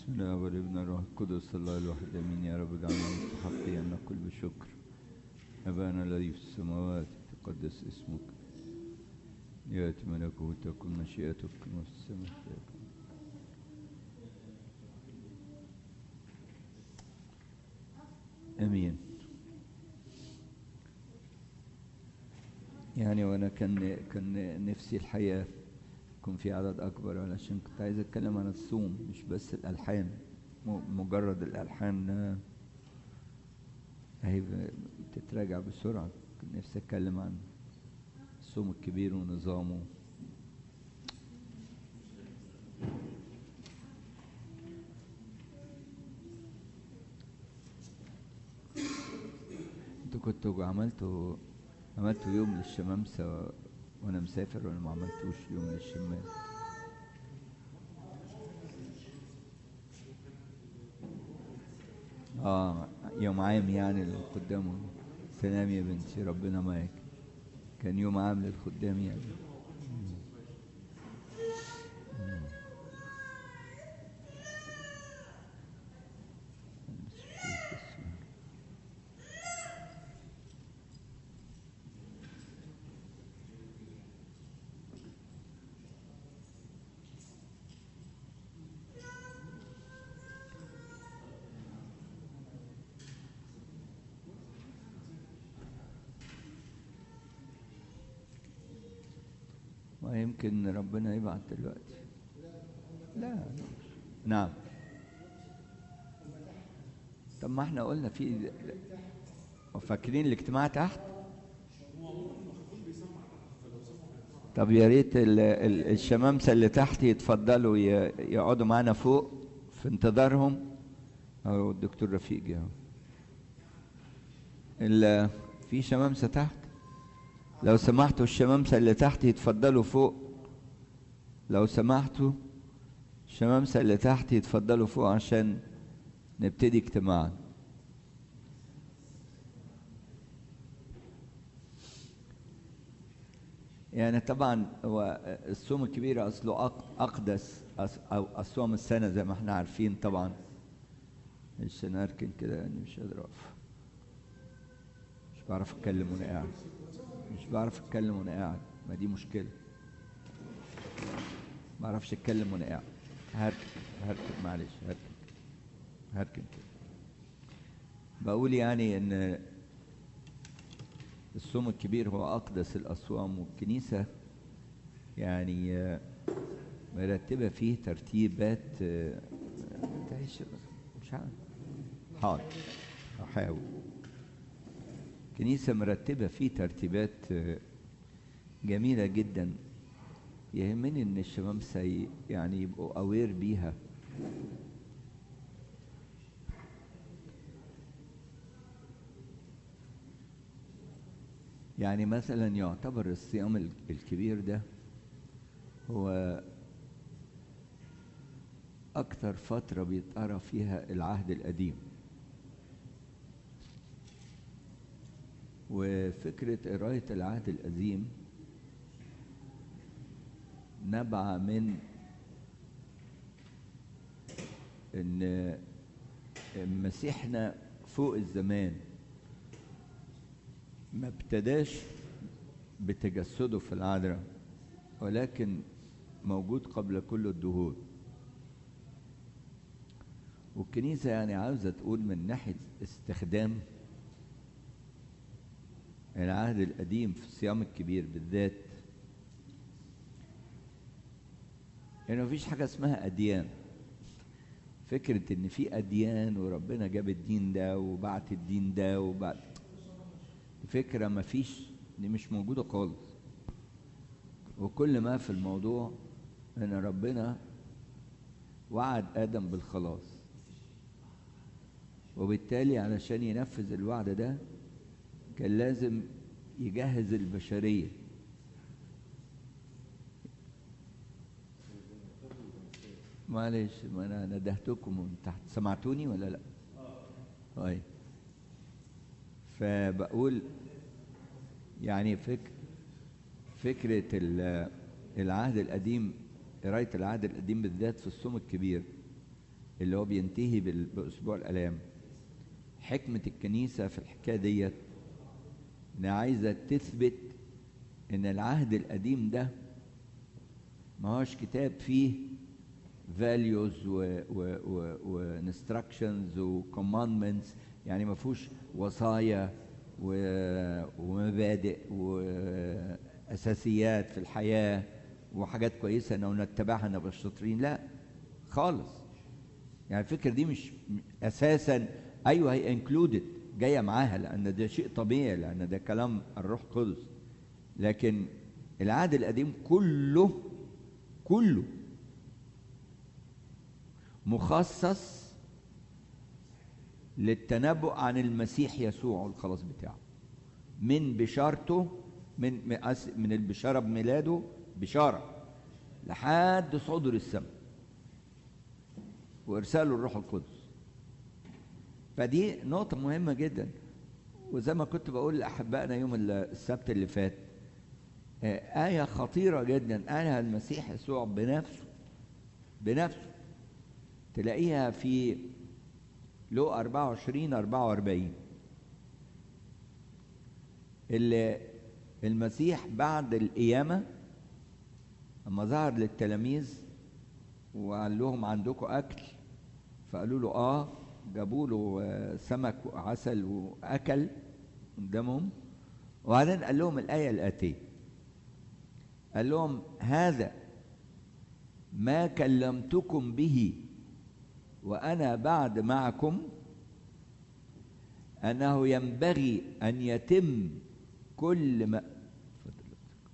لا والابن الروح القدس الله الواحد امين يا رب اجعلنا مستحقين ان نقول بشكر ابانا الذي في السماوات تقدس اسمك ياتي ملكوتك تكن مشيئتك كما في السماء كذلك. امين يعني وانا كان كان نفسي الحقيقه يكون في عدد اكبر علشان كنت عايز اتكلم عن الصوم مش بس الالحان م- مجرد الالحان آه، هي بتتراجع بسرعه كنت نفسي اتكلم عن الصوم الكبير ونظامه انتوا كنتوا عملتوا عملتوا يوم للشمامسة وانا مسافر ولا ما عملتوش يوم للشمام اه يوم عام يعني اللي قدامه سلام يا بنتي ربنا معاك كان يوم عام للخدام يعني ما يمكن ربنا يبعت دلوقتي لا نعم طب ما احنا قلنا في فاكرين الاجتماع تحت طب يا ريت ال- ال- الشمامسه اللي تحت يتفضلوا ي- يقعدوا معانا فوق في انتظارهم او الدكتور رفيق جه أهو. ال- في شمامسه تحت لو سمحتوا الشمامسة اللي تحت يتفضلوا فوق لو سمحتوا الشمامسة اللي تحت يتفضلوا فوق عشان نبتدي اجتماعا يعني طبعا هو الصوم الكبير اصله أق- اقدس أص- او اصوام السنه زي ما احنا عارفين طبعا مش نركن كده يعني مش قادر اقف مش بعرف اتكلم وانا قاعد مش بعرف اتكلم وانا قاعد ما دي مشكله ما بعرفش اتكلم وانا قاعد هركب هركب معلش هركب هركب كده بقول يعني ان الصوم الكبير هو اقدس الاصوام والكنيسه يعني آه، مرتبه فيه ترتيبات آه، تعيش مش عارف حاضر احاول كنيسة مرتبة فيه ترتيبات آه، جميلة جدا يهمني ان الشمامسة ي- يعني يبقوا اوير بيها يعني مثلا يعتبر الصيام ال- الكبير ده هو اكتر فترة بيتقرا فيها العهد القديم وفكرة قراية العهد القديم نبع من ان مسيحنا فوق الزمان ما ابتداش بتجسده في العذراء ولكن موجود قبل كل الدهور والكنيسة يعني عاوزة تقول من ناحية استخدام العهد القديم في الصيام الكبير بالذات يعني مفيش حاجة اسمها أديان فكرة إن في أديان وربنا جاب الدين ده وبعت الدين ده وبعت فكرة مفيش دي مش موجودة خالص وكل ما في الموضوع إن ربنا وعد آدم بالخلاص وبالتالي علشان ينفذ الوعد ده كان لازم يجهز البشرية معلش ما انا ندهتكم من تحت سمعتوني ولا لا طيب فبقول يعني فك فكرة ال- العهد القديم قراية العهد القديم بالذات في الصوم الكبير اللي هو بينتهي بال- باسبوع الالام حكمه الكنيسه في الحكايه ديت انها عايزه تثبت ان العهد القديم ده ما هوش كتاب فيه values و و و و instructions و commandments يعني ما فيهوش وصايا و ومبادئ واساسيات في الحياه وحاجات كويسه انه نتبعها نبقى شاطرين لا خالص يعني الفكره دي مش م- اساسا ايوه هي انكلودد جايه معاها لان ده شيء طبيعي لان ده كلام الروح القدس لكن العهد القديم كله كله مخصص للتنبؤ عن المسيح يسوع والخلاص بتاعه من بشارته من من أس- من البشاره بميلاده بشاره لحد صعوده للسماء وارساله الروح القدس فدي نقطه مهمه جدا وزي ما كنت بقول لاحبائنا يوم ال- السبت اللي فات آه، آية خطيرة جدا قالها المسيح يسوع بنفسه بنفسه تلاقيها في لو 24 44 اللي المسيح بعد القيامة لما ظهر للتلاميذ وقال لهم عندكم أكل فقالوا له آه جابوا له آه، سمك وعسل وأكل قدامهم وبعدين قال لهم الآية الآتية قال لهم هذا ما كلمتكم به وأنا بعد معكم أنه ينبغي أن يتم كل ما اتفضل.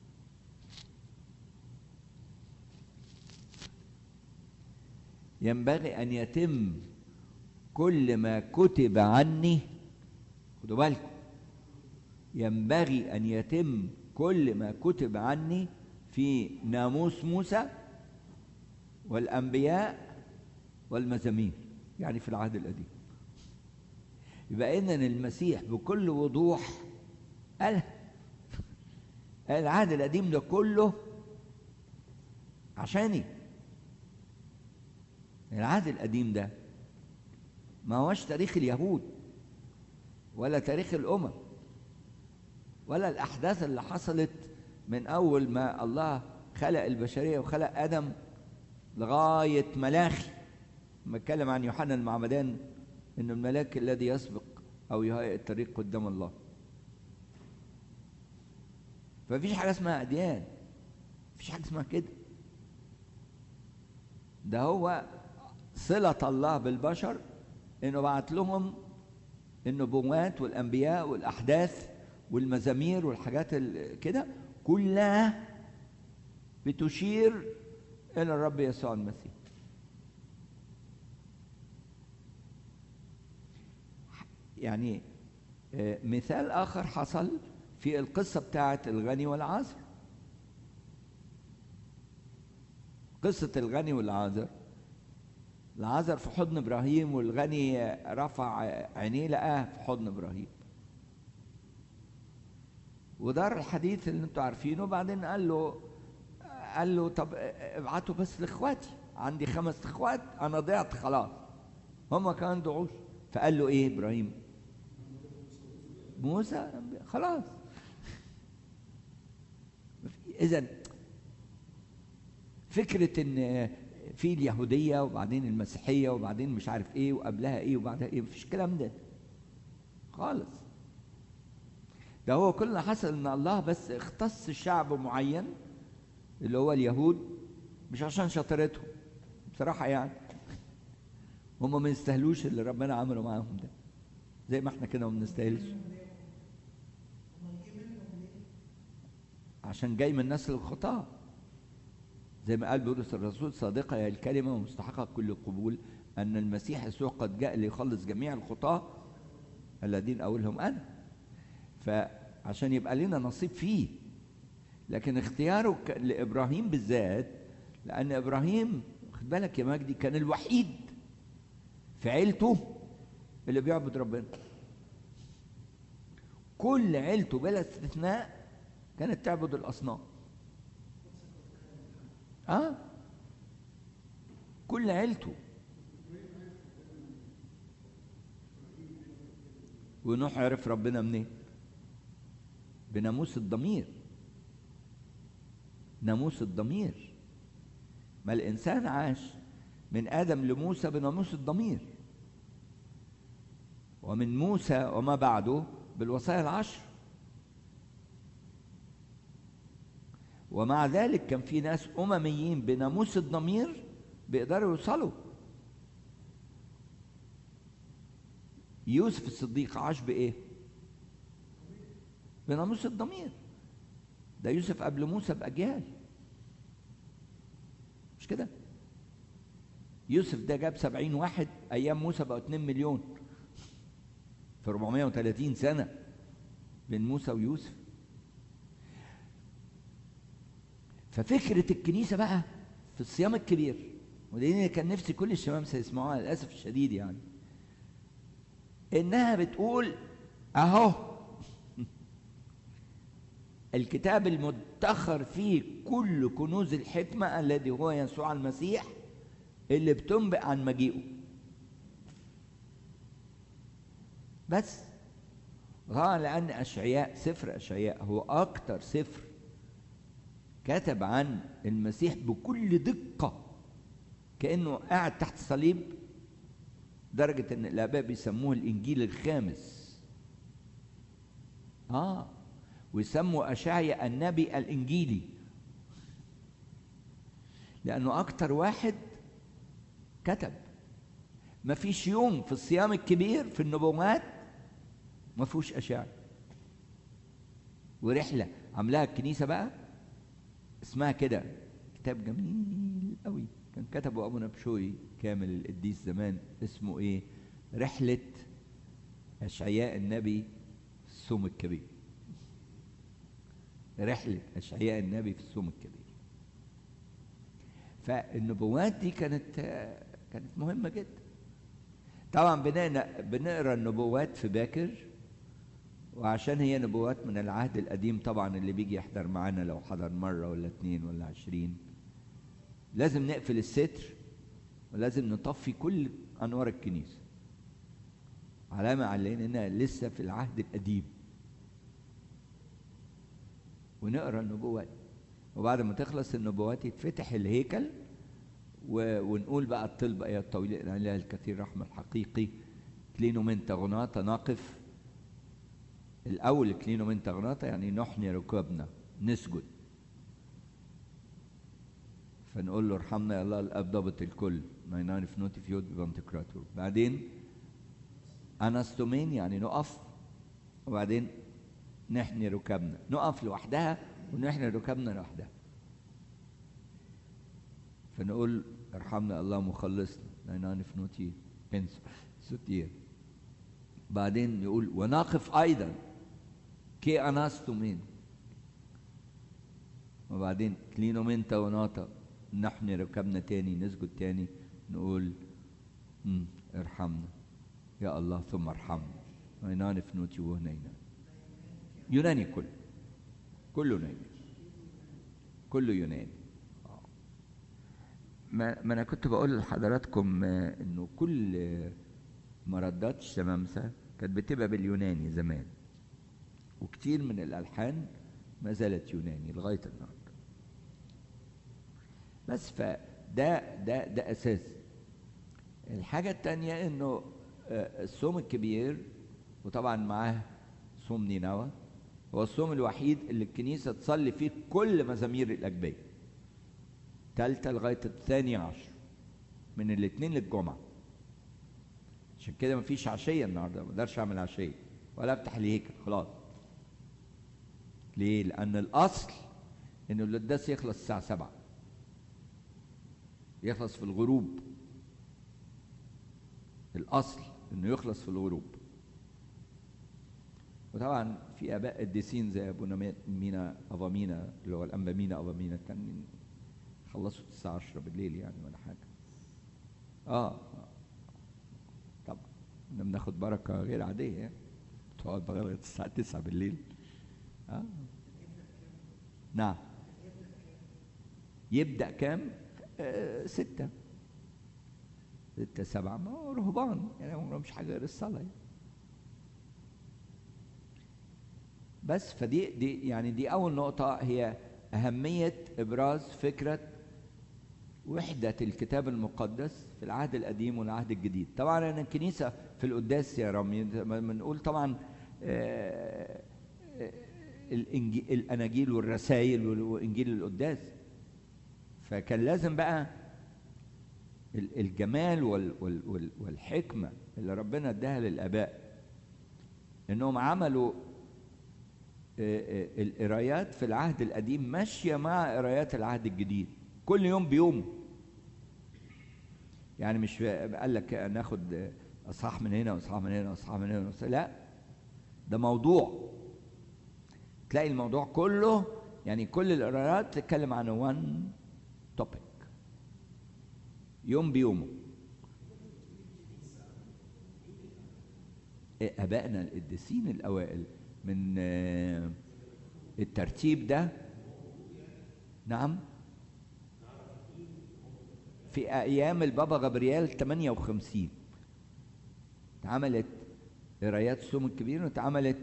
ينبغي أن يتم كل ما كتب عني خدوا بالكم ينبغي أن يتم كل ما كتب عني في ناموس موسى والأنبياء والمزامير يعني في العهد القديم يبقى إذن المسيح بكل وضوح قال العهد القديم ده كله عشاني العهد القديم ده ما هوش تاريخ اليهود ولا تاريخ الأمم ولا الأحداث اللي حصلت من أول ما الله خلق البشرية وخلق آدم لغاية ملاخي لما اتكلم عن يوحنا المعمدان إنه الملاك الذي يسبق أو يهيئ الطريق قدام الله فمفيش حاجة اسمها أديان مفيش حاجة اسمها كده ده هو صلة الله بالبشر إنه بعت لهم النبوات والأنبياء والأحداث والمزامير والحاجات ال- كده كلها بتشير إلى الرب يسوع المسيح يعني آه، مثال آخر حصل في القصة بتاعة الغني والعازر قصة الغني والعازر العازر في حضن إبراهيم والغني رفع عينيه لقاه في حضن إبراهيم ودار الحديث اللي انتوا عارفينه وبعدين قال له قال له طب ابعتوا بس لاخواتي عندي خمس اخوات انا ضعت خلاص هم كمان ضعوش فقال له ايه ابراهيم موسى خلاص اذا فكره ان في اليهوديه وبعدين المسيحيه وبعدين مش عارف ايه وقبلها ايه وبعدها ايه مفيش الكلام ده خالص ده هو كل اللي حصل ان الله بس اختص شعب معين اللي هو اليهود مش عشان شطارتهم بصراحة يعني هم ما يستاهلوش اللي ربنا عمله معاهم ده زي ما احنا كده ما بنستاهلش عشان جاي من نسل الخطاة زي ما قال بولس الرسول صادقة هي الكلمة ومستحقة كل القبول أن المسيح يسوع قد جاء ليخلص جميع الخطاة الذين أولهم أنا فعشان يبقى لنا نصيب فيه لكن اختياره ك- لابراهيم بالذات لان ابراهيم خد بالك يا مجدي كان الوحيد في عيلته اللي بيعبد ربنا كل عيلته بلا استثناء كانت تعبد الاصنام اه كل عيلته ونوح عرف ربنا منين بناموس الضمير ناموس الضمير ما الانسان عاش من ادم لموسى بناموس الضمير ومن موسى وما بعده بالوصايا العشر ومع ذلك كان في ناس امميين بناموس الضمير بيقدروا يوصلوا يوسف الصديق عاش بايه بناموس الضمير ده يوسف قبل موسى باجيال مش كده يوسف ده جاب سبعين واحد ايام موسى بقوا اتنين مليون في 430 سنة بين موسى ويوسف ففكرة الكنيسة بقى في الصيام الكبير ودي كان نفسي كل الشمامسة يسمعوها للأسف الشديد يعني إنها بتقول أهو الكتاب المدخر فيه كل كنوز الحكمة الذي هو يسوع المسيح اللي بتنبئ عن مجيئه بس غير لأن أشعياء سفر أشعياء هو أكتر سفر كتب عن المسيح بكل دقة كأنه قاعد تحت الصليب درجة إن الآباء بيسموه الإنجيل الخامس آه ويسموا أشعيا النبي الإنجيلي لأنه أكتر واحد كتب ما فيش يوم في الصيام الكبير في النبوات ما فيهوش أشعة ورحلة عاملاها الكنيسة بقى اسمها كده كتاب جميل قوي كان كتبه أبو نبشوي كامل القديس زمان اسمه إيه رحلة أشعياء النبي في الصوم الكبير رحلة أشعياء النبي في الصوم الكبير فالنبوات دي كانت كانت مهمة جدا طبعا بنقرا بنقرا النبوات في باكر وعشان هي نبوات من العهد القديم طبعا اللي بيجي يحضر معانا لو حضر مرة ولا اتنين ولا عشرين لازم نقفل الستر ولازم نطفي كل أنوار الكنيسة علامة على إننا لسه في العهد القديم ونقرا النبوات وبعد ما تخلص النبوات يتفتح الهيكل و... ونقول بقى الطلبة يا الطويل الإله الكثير رحمة الحقيقي كلينو من تغناطة نقف الأول كلينو من تغناطة يعني نحني ركابنا نسجد فنقول له ارحمنا يا الله الأب ضابط الكل ناينان في نوتي فيود بانتكراتور بعدين أناستومين يعني نقف وبعدين نحني ركابنا نقف لوحدها ونحني ركابنا لوحدها فنقول ارحمنا الله مخلصنا ناينان في نوتي انسو ستير بعدين يقول ونقف أيضا كي أناستومين وبعدين كلينو منتا وناتا نحن ركبنا تاني نسجد تاني نقول مم. ارحمنا يا الله ثم ارحمنا ناينان في نوتي وهنينا يوناني كله كله يوناني كله يوناني ما, ما انا كنت بقول لحضراتكم انه كل مردات الشمامسه كانت بتبقى باليوناني زمان وكتير من الالحان ما زالت يوناني لغايه النهارده بس فده ده ده اساس الحاجه الثانيه انه الصوم الكبير وطبعا معاه صوم نينوى هو الصوم الوحيد اللي الكنيسه تصلي فيه كل مزامير الاجبيه تالتة لغايه الثاني عشر من الاثنين للجمعه عشان كده مفيش عشيه النهارده ما اقدرش اعمل عشيه ولا افتح الهيكل خلاص ليه؟ لأن الأصل إن القداس يخلص الساعة سبعة يخلص في الغروب الأصل إنه يخلص في الغروب وطبعا في آباء قديسين زي أبونا مينا أبا مينا اللي هو الأنبا مينا أبا مينا كان خلصوا الساعة 10 بالليل يعني ولا حاجة آه طبعا كنا بناخد بركة غير عادية يعني تقعد لغاية الساعة 9 بالليل آه. نعم يبدأ كام؟ آه ستة ستة سبعة ما هو رهبان يعني هم مش حاجة غير الصلاة يعني. بس فدي دي يعني دي اول نقطه هي اهميه ابراز فكره وحده الكتاب المقدس في العهد القديم والعهد الجديد طبعا انا الكنيسه في القداس يا رامي بنقول طبعا آه، آه، الإنجيل الاناجيل والرسائل وانجيل القداس فكان لازم بقى ال- الجمال وال وال وال والحكمه اللي ربنا اداها للاباء انهم عملوا آه، آه، القرايات في العهد القديم ماشيه مع قرايات العهد الجديد كل يوم بيومه يعني مش قال لك ناخد اصحاح من هنا واصحاح من هنا واصحاح من هنا وأصحاح- لا ده موضوع تلاقي الموضوع كله يعني كل القراءات تتكلم عن وان توبيك يوم بيومه إيه، ابائنا القديسين الاوائل من آه، الترتيب ده نعم في ايام البابا غبريال 58 اتعملت قرايات الصوم الكبير واتعملت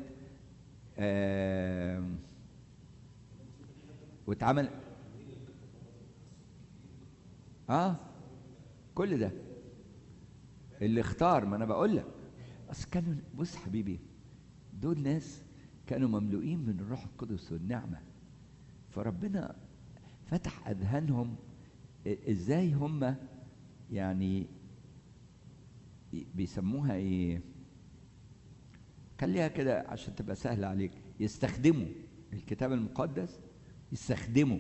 آه واتعمل اه كل ده اللي اختار ما انا بقول لك اصل كانوا بص حبيبي دول ناس كانوا مملوئين من الروح القدس والنعمه فربنا فتح اذهانهم إ- ازاي هم يعني ي- بيسموها ايه خليها كده عشان تبقى سهله عليك يستخدموا الكتاب المقدس يستخدموا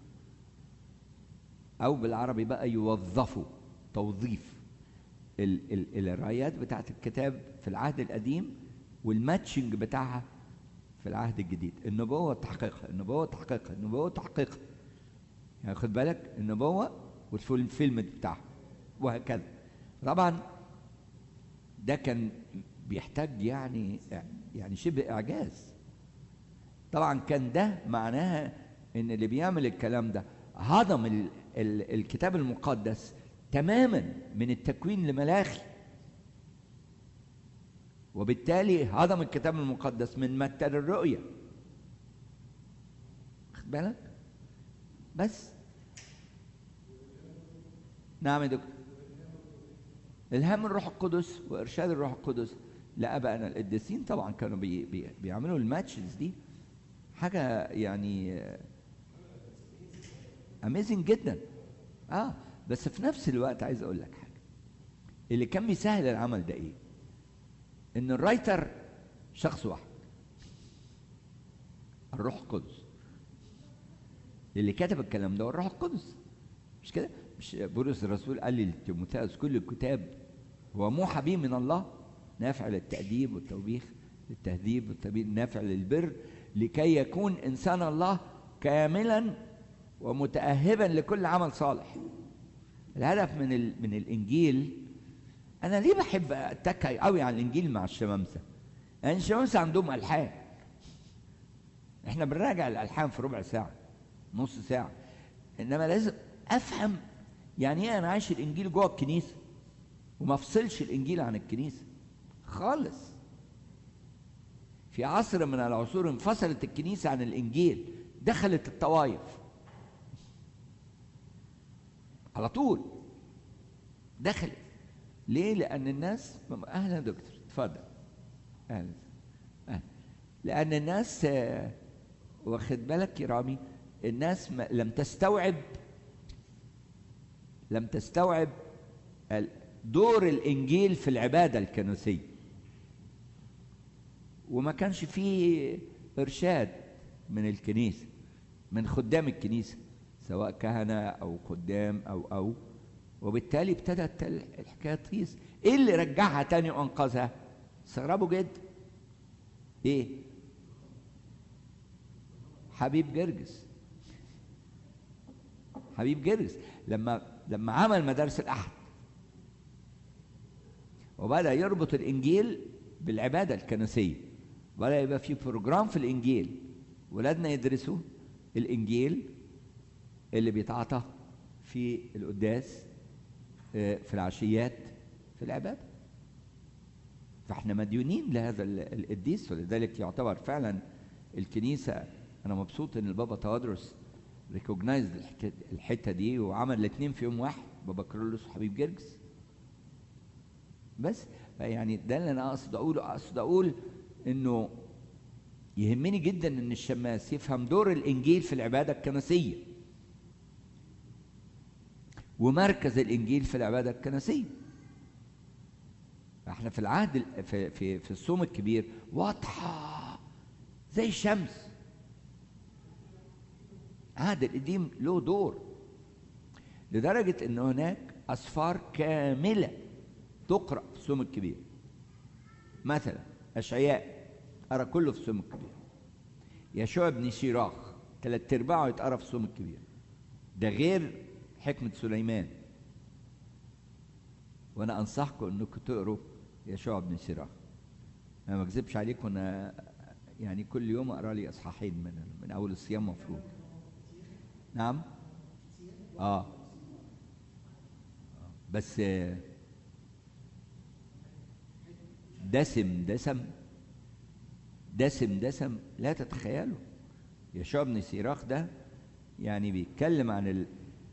او بالعربي بقى يوظفوا توظيف ال ال الرايات بتاعت الكتاب في العهد القديم والماتشنج بتاعها في العهد الجديد النبوة تحقيقها النبوة تحقيقها النبوة تحقيقها يعني خد بالك النبوة والفيلم بتاعها وهكذا طبعا ده كان بيحتاج يعني يعني شبه إعجاز طبعا كان ده معناها ان اللي بيعمل الكلام ده هضم ال ال الكتاب المقدس تماما من التكوين لملاخي وبالتالي هضم الكتاب المقدس من متى للرؤية خد بالك بس نعم يا دكتور الهام الروح القدس وارشاد الروح القدس لابائنا القديسين طبعا كانوا بي بي بيعملوا الماتشز دي حاجه يعني اميزنج جدا اه بس في نفس الوقت عايز اقول لك حاجه اللي كان بيسهل العمل ده ايه ان الرايتر شخص واحد الروح القدس اللي كتب الكلام ده هو الروح القدس مش كده مش بولس الرسول قال لتيموثاوس كل الكتاب هو موحى به من الله نافع للتأديب والتوبيخ للتهذيب والتبيين نافع للبر لكي يكون إنسان الله كاملا ومتأهبا لكل عمل صالح الهدف من ال... من الإنجيل أنا ليه بحب أتكي قوي على الإنجيل مع الشمامسة؟ يعني الشمامسة عندهم ألحان إحنا بنراجع الألحان في ربع ساعة نص ساعة إنما لازم أفهم يعني إيه أنا عايش الإنجيل جوه الكنيسة وما افصلش الإنجيل عن الكنيسة خالص في عصر من العصور انفصلت الكنيسة عن الإنجيل دخلت الطوائف على طول دخلت ليه؟ لأن الناس أهلا دكتور اتفضل أهلا أهلا لأن الناس آه، واخد بالك يا رامي الناس ما لم تستوعب لم تستوعب ال- دور الإنجيل في العبادة الكنسية وما كانش فيه إرشاد من الكنيسة من خدام الكنيسة سواء كهنة أو خدام أو أو وبالتالي ابتدت ال- الحكاية تقيس إيه اللي رجعها تاني وأنقذها؟ استغربوا جدا إيه؟ حبيب جرجس حبيب جرجس لما لما عمل مدارس الأحد وبدأ يربط الإنجيل بالعبادة الكنسية بدأ يبقى في بروجرام في الإنجيل ولادنا يدرسوا الإنجيل اللي بيتعاطى في القداس آه، في العشيات في العبادة فاحنا مديونين لهذا ال- القديس ولذلك يعتبر فعلا الكنيسه انا مبسوط ان البابا توادرس ريكوجنايز الحته دي وعمل الاثنين في يوم واحد بابا كرولوس وحبيب جرجس بس يعني ده اللي انا اقصد اقوله اقصد اقول انه يهمني جدا ان الشماس يفهم دور الانجيل في العباده الكنسيه ومركز الانجيل في العباده الكنسيه احنا في العهد ال- في في في الصوم الكبير واضحه زي الشمس العهد القديم له دور لدرجه ان هناك اسفار كامله تقرا في الصوم الكبير مثلا اشعياء قرا كله في الصوم الكبير يشوع بن شيراخ ثلاث ارباعه يتقرا في الصوم الكبير ده غير حكمه سليمان وانا انصحكم انكم تقروا يشوع بن شيراخ انا ما اكذبش عليكم انا يعني كل يوم اقرا لي اصحاحين من من اول الصيام مفروض نعم اه بس آه، دسم دسم دسم دسم لا تتخيلوا يشوع بن سيراخ ده يعني بيتكلم عن ال...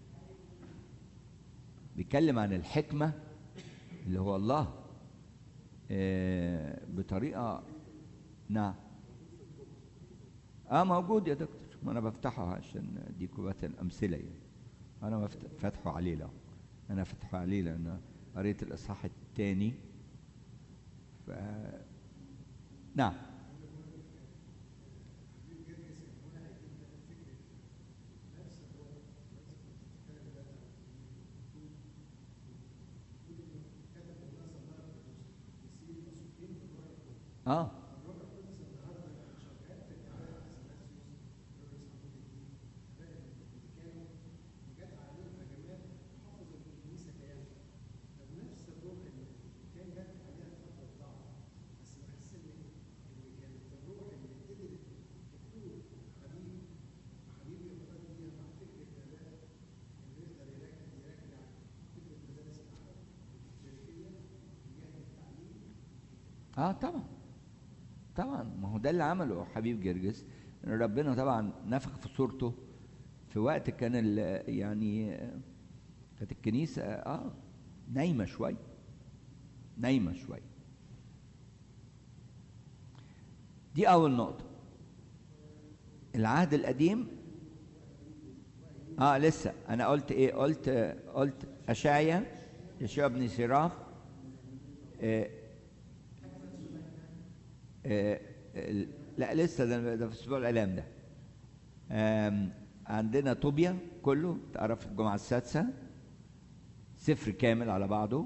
بيتكلم عن الحكمة اللي هو الله آه بطريقة نعم اه موجود يا دكتور ما انا بفتحه عشان اديكم مثلا امثله يعني انا بفت- فاتحه عليه لا انا فاتحه عليه لان قريت الاصحاح الثاني ف نعم اه اه طبعا طبعا ما هو ده اللي عمله حبيب جرجس إن ربنا طبعا نفخ في صورته في وقت كان ال- يعني آه، كانت الكنيسه اه نايمه شويه نايمه شويه دي اول نقطه العهد القديم اه لسه انا قلت ايه قلت قلت اشعيا يشوع بن سيراخ آه آه، ال- لا لسه ده, ده في اسبوع الاعلام ده آم، عندنا طوبيا كله تقرا في الجمعه السادسه سفر كامل على بعضه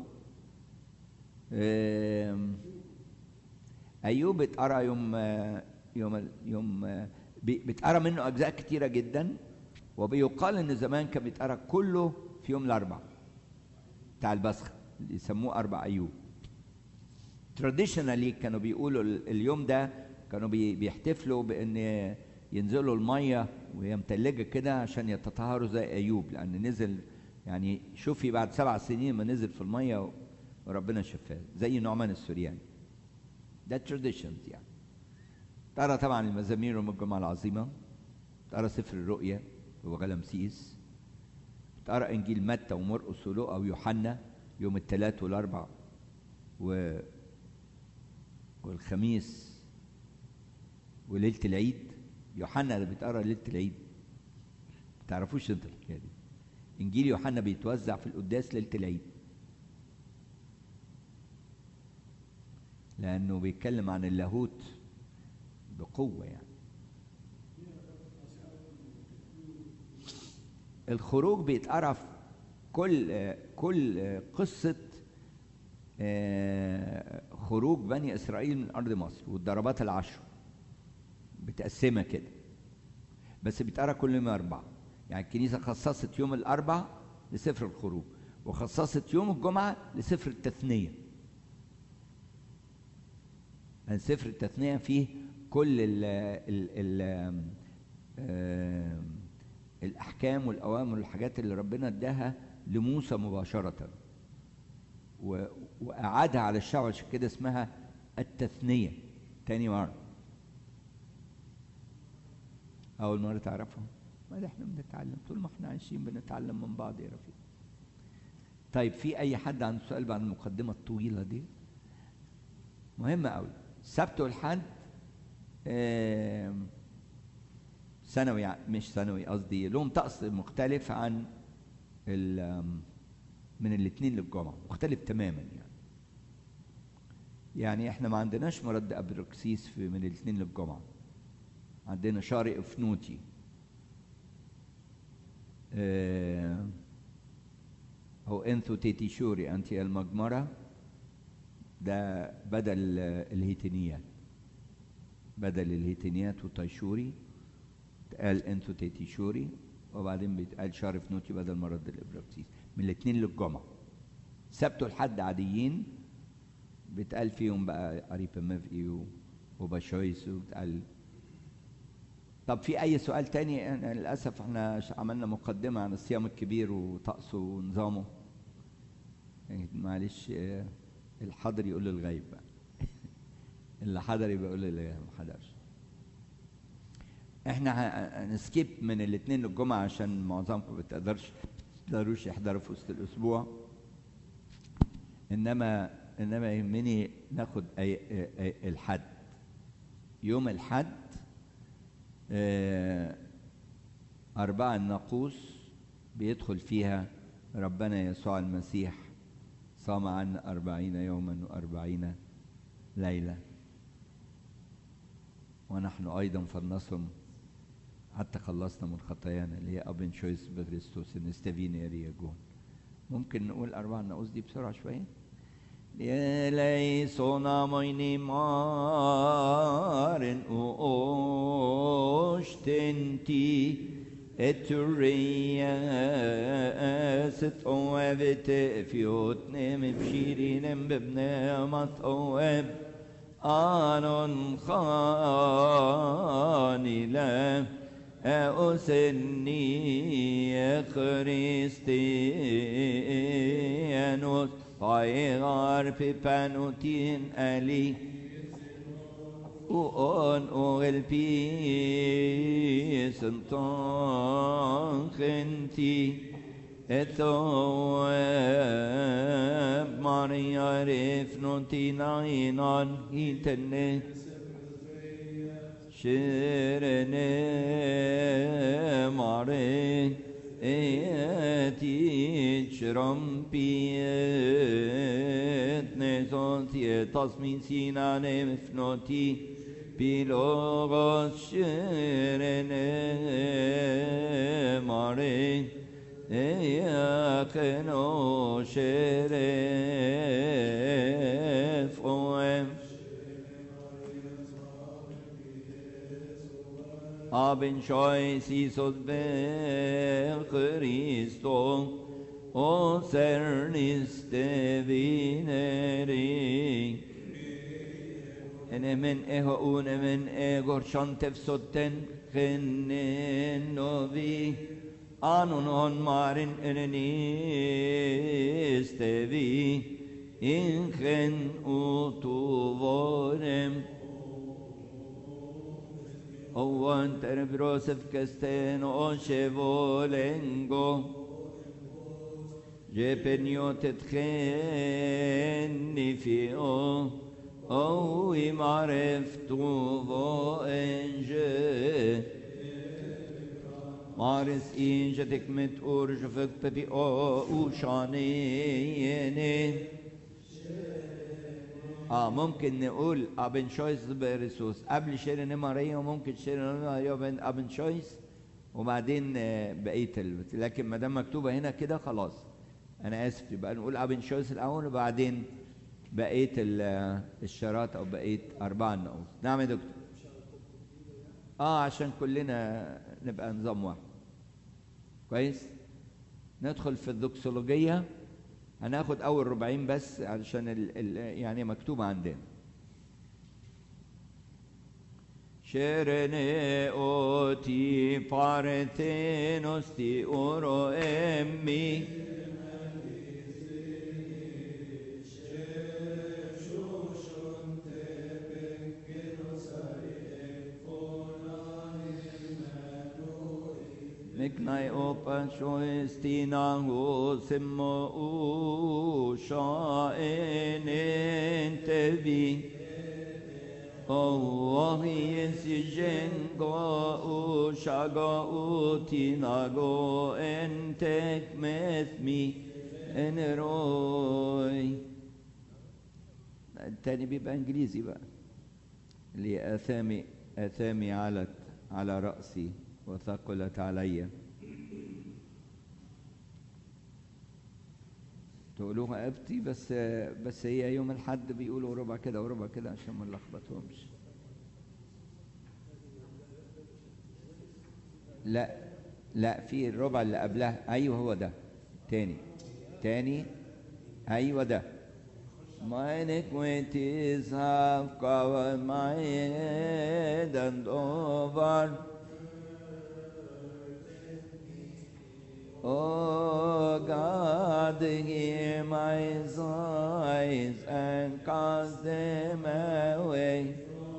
آم، ايوب اتقرا يوم آه، يوم ال- يوم آه، بي- بيتقرا منه اجزاء كتيره جدا وبيقال ان زمان كان بيتقرا كله في يوم الاربعاء بتاع البسخ اللي يسموه اربع ايوب تراديشنالي كانوا بيقولوا ال- اليوم ده كانوا بي- بيحتفلوا بان ينزلوا الميه وهي متلجه كده عشان يتطهروا زي ايوب لان نزل يعني شوفي بعد سبع سنين ما نزل في الميه وربنا شفاه زي نعمان السورياني ده تراديشنز يعني ترى طبعا المزامير يوم الجمعه العظيمه ترى سفر الرؤيا هو غلمسيس تقرا انجيل متى ومرقس ولوقا ويوحنا يوم الثلاث والاربع و والخميس وليله العيد يوحنا اللي بيتقرا ليله العيد ما تعرفوش انت الحكايه دي انجيل يوحنا بيتوزع في القداس ليله العيد لانه بيتكلم عن اللاهوت بقوه يعني الخروج بيتقرا في كل كل قصه آه، خروج بني اسرائيل من ارض مصر والضربات العشر متقسمه كده بس بيتقرا كل يوم اربع يعني الكنيسه خصصت يوم الاربع لسفر الخروج وخصصت يوم الجمعه لسفر التثنيه لان سفر التثنيه فيه كل ال ال ال آه، الاحكام والاوامر والحاجات اللي ربنا اداها لموسى مباشره و- وأعادها على الشعب عشان كده اسمها التثنية تاني مرة اول مره تعرفهم ما احنا بنتعلم طول ما احنا عايشين بنتعلم من بعض يا رفيق طيب في اي حد عنده سؤال بعد المقدمه الطويله دي مهمه قوي السبت والحد ثانوي مش ثانوي قصدي لهم طقس مختلف عن من الاثنين للجمعه مختلف تماما يعني يعني احنا ما عندناش مرد ابروكسيس في من الاثنين للجمعه عندنا شارع افنوتي اه هو انثو تيتي شوري انتي المجمره ده بدل الهيتينيات بدل الهيتينيات والتيشوري اتقال انثو تيتي شوري وبعدين بيتقال شارف نوتي بدل مرض الابراكسيس من الاثنين للجمعه سبت والحد عاديين بيتقال فيهم بقى قريب مفقي وبشويس وبتقال طب في اي سؤال تاني أنا للاسف احنا عملنا مقدمه عن الصيام الكبير وطقسه ونظامه يعني معلش الحاضر يقول الغيب بقى اللي حضر يبقى يقول اللي ما حضرش احنا هنسكيب من الاثنين للجمعه عشان معظمكم ما بتقدرش تقدروش يحضروا في وسط الاسبوع انما انما يهمني ناخد أي أي الحد يوم الحد أربعة الناقوس بيدخل فيها ربنا يسوع المسيح صام عنا أربعين يوما وأربعين ليلة ونحن أيضا فلنصم حتى خلصنا من خطايانا اللي هي أبن شويس بخريستوس نستفين يا رياجون ممكن نقول أربعة الناقوس دي بسرعة شوية Eleison moini maren ostenti et riyas اوابت فيوتنم بشيرينم ببنامت اواب آنون خاني لا أسني خريستيانوس Paigar pipanutin ali Uon oel pi senton khenti Etoab Maria refnutin ainan hitenne Şirene mare eti çrampiet ne zontiye tasmin sinane mefnoti pilogos şirene mare eyakeno şeref oem Abin choice Isos ben Christo o cerniste vineri Ene men eho une men egor chantef sotten khennen novi Anun on marin enenistevi Inchen utuvorem Ovan tenebrosef kesten o chevolengo Jepenio tetcheni fio O imaref tuvo enje Maris inje tekmet urj fek pepi o ushani اه ممكن نقول ابن شويس بريسوس قبل شيرين ماريا وممكن شيرين ماريا بين ابن شويس وبعدين بقيه ال... لكن ما دام مكتوبه هنا كده خلاص انا اسف يبقى نقول ابن شويس الاول وبعدين بقيه الشارات او بقيه اربعه النقوص نعم يا دكتور اه عشان كلنا نبقى نظام واحد كويس ندخل في الدوكسولوجيه هناخد اول ربعين بس علشان ال ال يعني مكتوبة عندنا شرني اوتي بارتينوس تي اورو امي Miknai opa shoistina hosimo usha enentevi. Allah yesijengo ushago utinago entek methmi eneroi التاني بيبقى انجليزي بقى اللي اثامي اثامي علت على راسي وثقلت علي تقولوها ابتي بس بس هي يوم الحد بيقولوا ربع كده وربع كده عشان ما نلخبطهمش لا لا في الربع اللي قبلها ايوه هو ده تاني تاني ايوه ده My iniquities have covered my head and over. Oh God, hear my sighs and cast them away.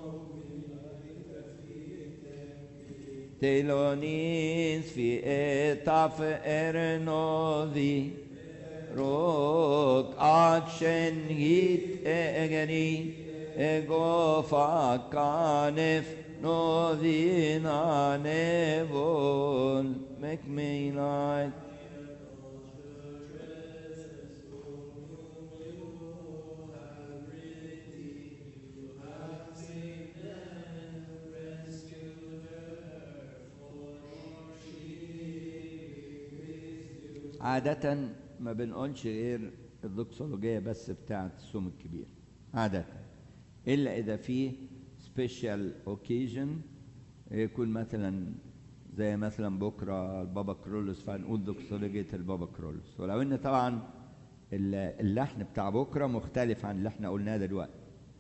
Telonis fi etaf ernovi. Rok akshen hit egeni ego fakanef novina nevol make me like عادة ما بنقولش غير الدوكسولوجية بس بتاعة الصوم الكبير عادة إلا إذا في سبيشال اوكيجن يكون مثلا زي مثلا بكرة البابا كرولوس فهنقول دوكسولوجية البابا كرولوس ولو إن طبعا اللحن بتاع بكرة مختلف عن اللي احنا قلناه دلوقتي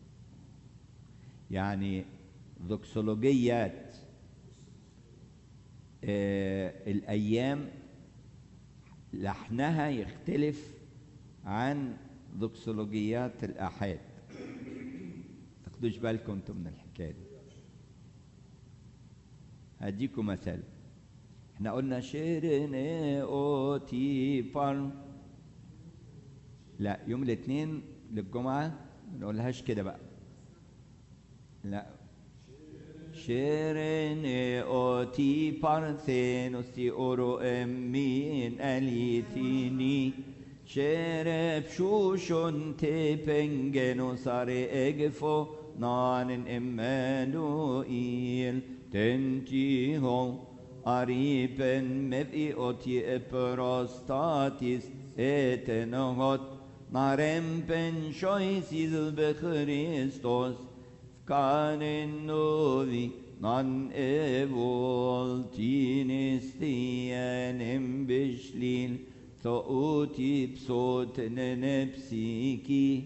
يعني دوكسولوجيات آه الأيام لحنها يختلف عن دوكسولوجيات الآحاد تاخدوش بالكم انتم من الحكاية دي هديكم مثال احنا قلنا شيرين اوتي بار لا يوم الاثنين للجمعة ما نقولهاش كده بقى لا شيرين اوتي بارثينوس تي اورو امين اليتيني شيرب شوشون تي بنجنو ساري اجفو نان امانوئيل تنتي هو أريبن مفي أوتي إبراستاتيس إتنهوت نارم بن شويسيز بخريستوس كان النوذي نان إيفول تينستيانم بشليل ثؤوتي بصوت ننبسيكي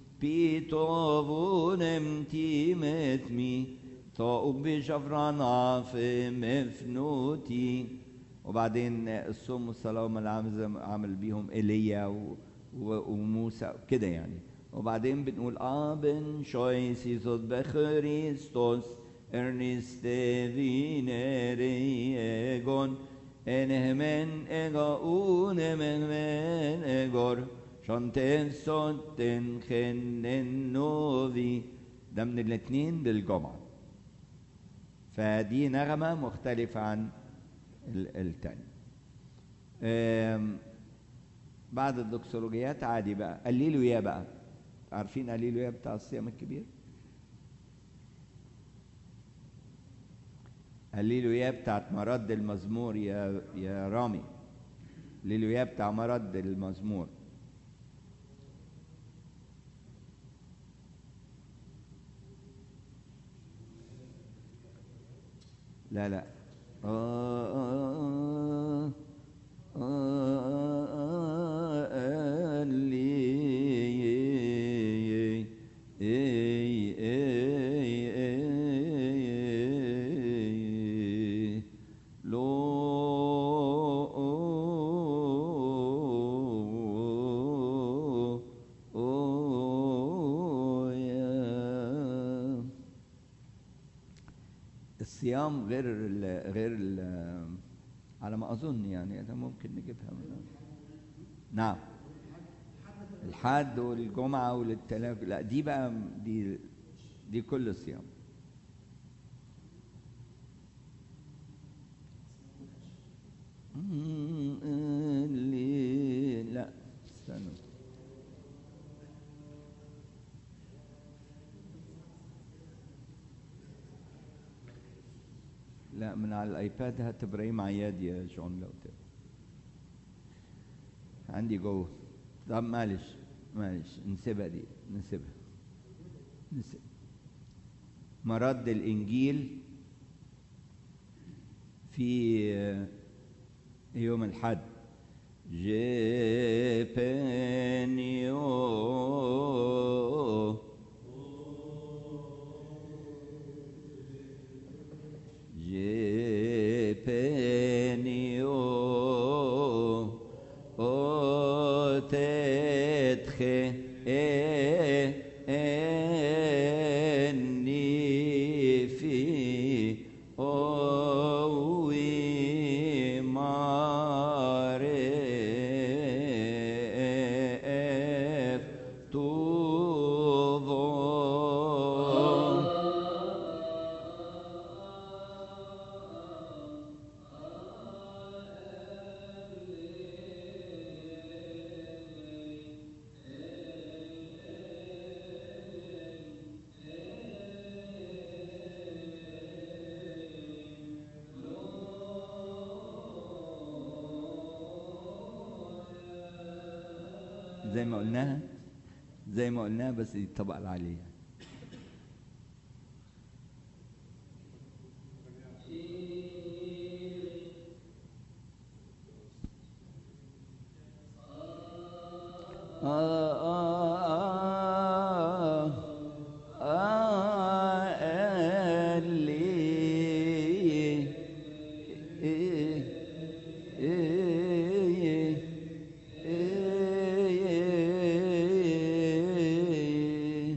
بيتوفونم تيمتمي ثؤوب بشفرانا في مفنوتي وبعدين الصوم والصلاة هم اللي عامل عامل بيهم ايليا و... و... وموسى كده يعني وبعدين بنقول ابن شويسي صوت بخريستوس ارنست فينيريغون انهمن اغاون من من اغور شانتين صوتين خنن نوفي ده من الاثنين للجمعة فدي نغمة مختلفة عن التاني بعد الدكسولوجيات عادي بقى قليلوا يا بقى عارفين قليلوا يا بتاع الصيام الكبير قليلوا يا بتاعت مرد المزمور يا يا رامي قليلوا يا بتاع مرد المزمور لا لا آه آه آه الصيام غير ال غير ال على ما اظن يعني ده ممكن نجيبها من نعم الحد والجمعه والثلاث لا دي بقى دي دي كل صيام اللي لا استنى لا من على الايباد هات ابراهيم عياد يا جون لو تقدر عندي جوه طب معلش معلش نسيبها دي نسيبها نسيب مرد الانجيل في يوم الحد جيبنيو جيبنيو او تدخي اني في اوي معرف تظن زي ما قلناها زي ما قلناها بس دي الطبقة اللي عليها آه آه آه آه اللي إيه إيه إيه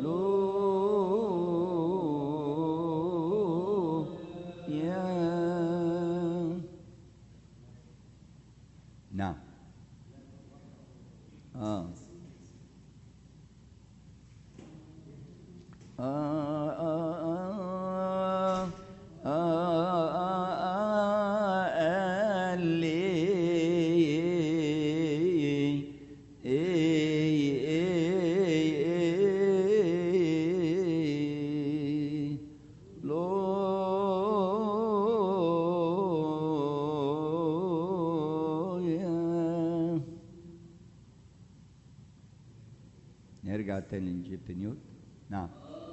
لو يا نعم آه آه آه آه آه اللي لو يا نرجع تاني نجيب نيوت نعم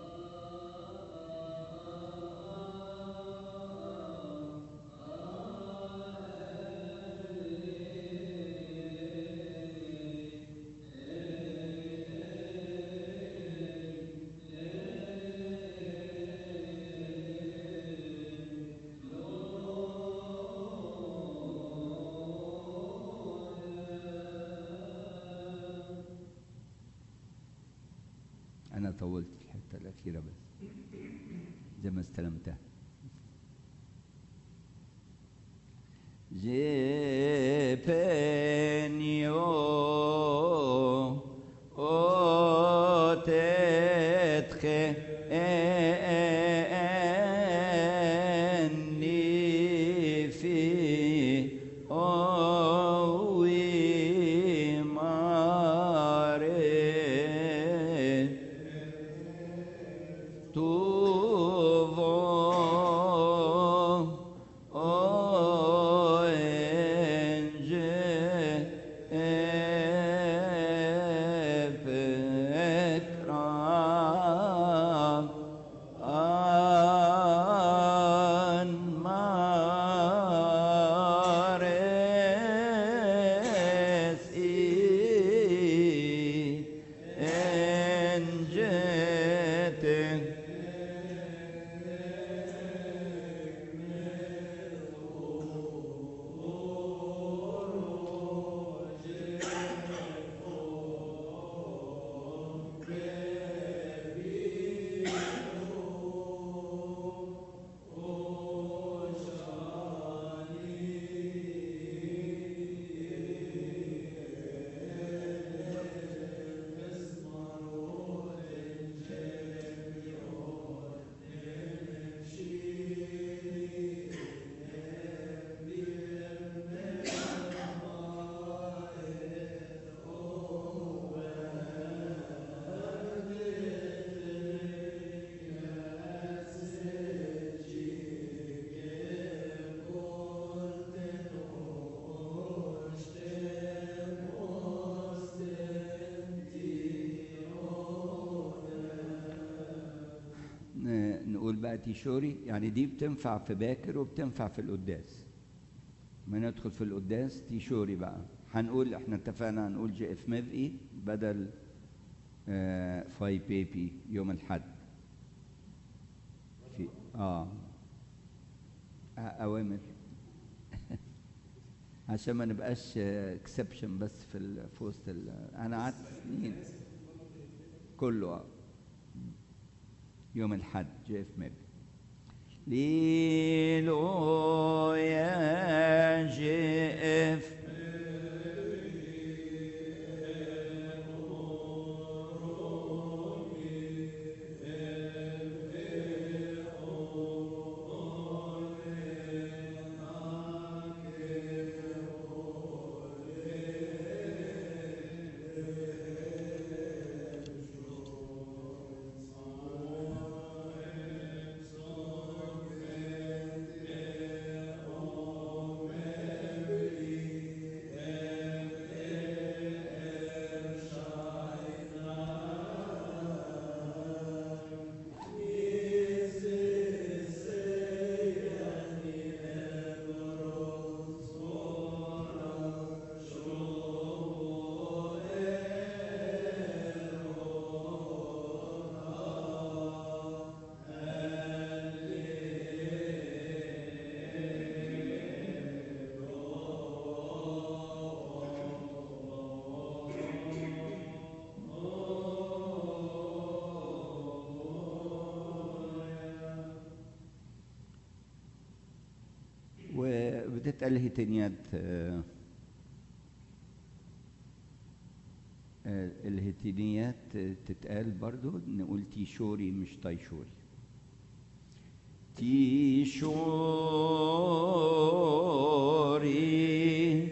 أنا طولت الحتة الأخيرة بس زي ما استلمتها جيبنيو أو تدخي أني في أوي ماري تظن نقول بقى تيشوري يعني دي بتنفع في باكر وبتنفع في القداس ما ندخل في القداس تيشوري بقى هنقول احنا اتفقنا هنقول جي اف ميفئي بدل آه فاي بيبي يوم الحد في اه اوامر عشان ما نبقاش اكسبشن بس في ال- في وسط ال- انا قعدت سنين كله آه. يوم الحد جي اف ميبي ليلو يا جي اف وبتتقال هتنيات آه، آه، الهتنيات تتقال برضو نقول تيشوري مش تايشوري تيشوري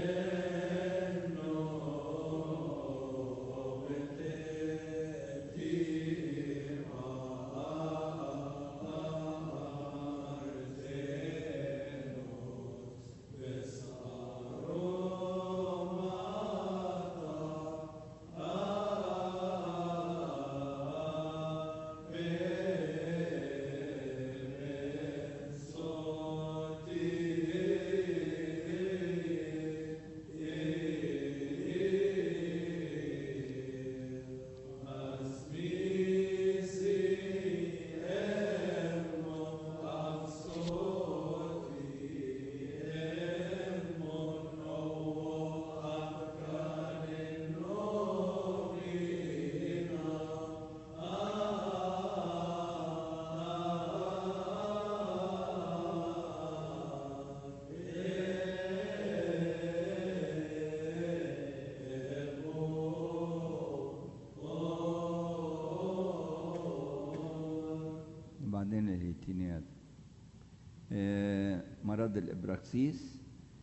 وبعدين الهيتينيات آه، مرض الإبراكسيس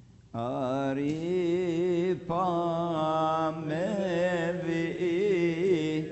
أريبا مبئي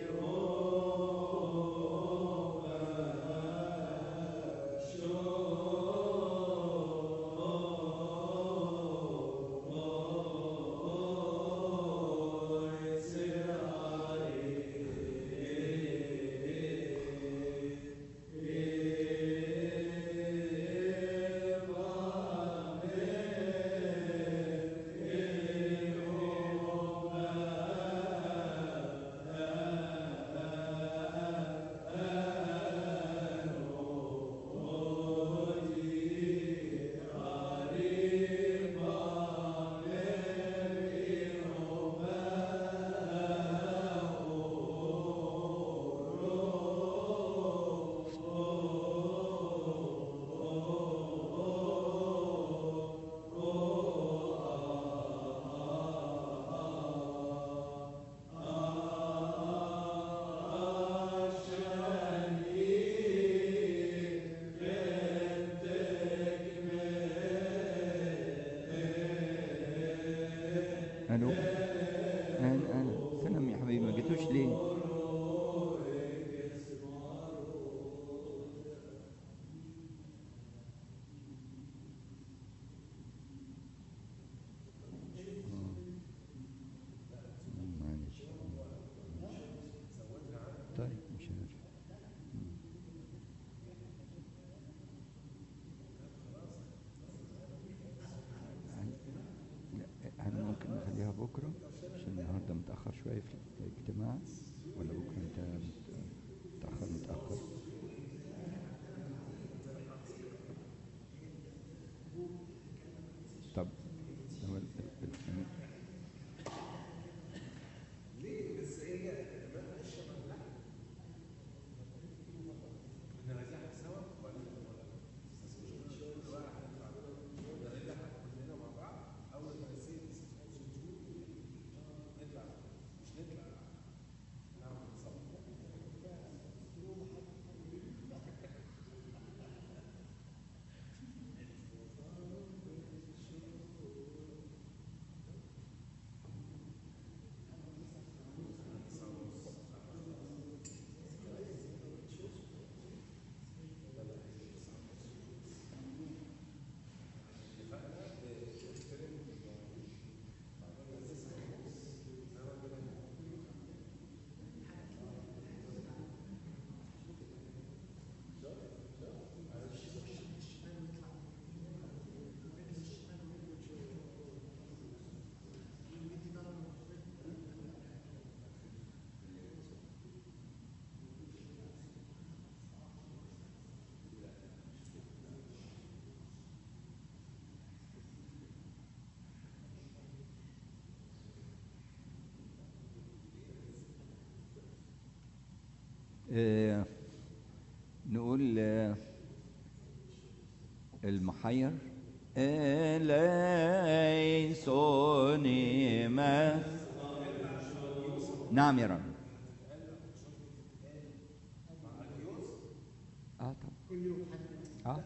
الو انا انا سلام يا حبيبي ما جيتوش ليه آه. معلش طيب مش عارف ولا بكره انت متاخر متاخر طب هو ال- ال- ال- آه، نقول آه، المحير إليسوني ما نعم يا رب اه طبعا اه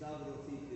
صبر وفي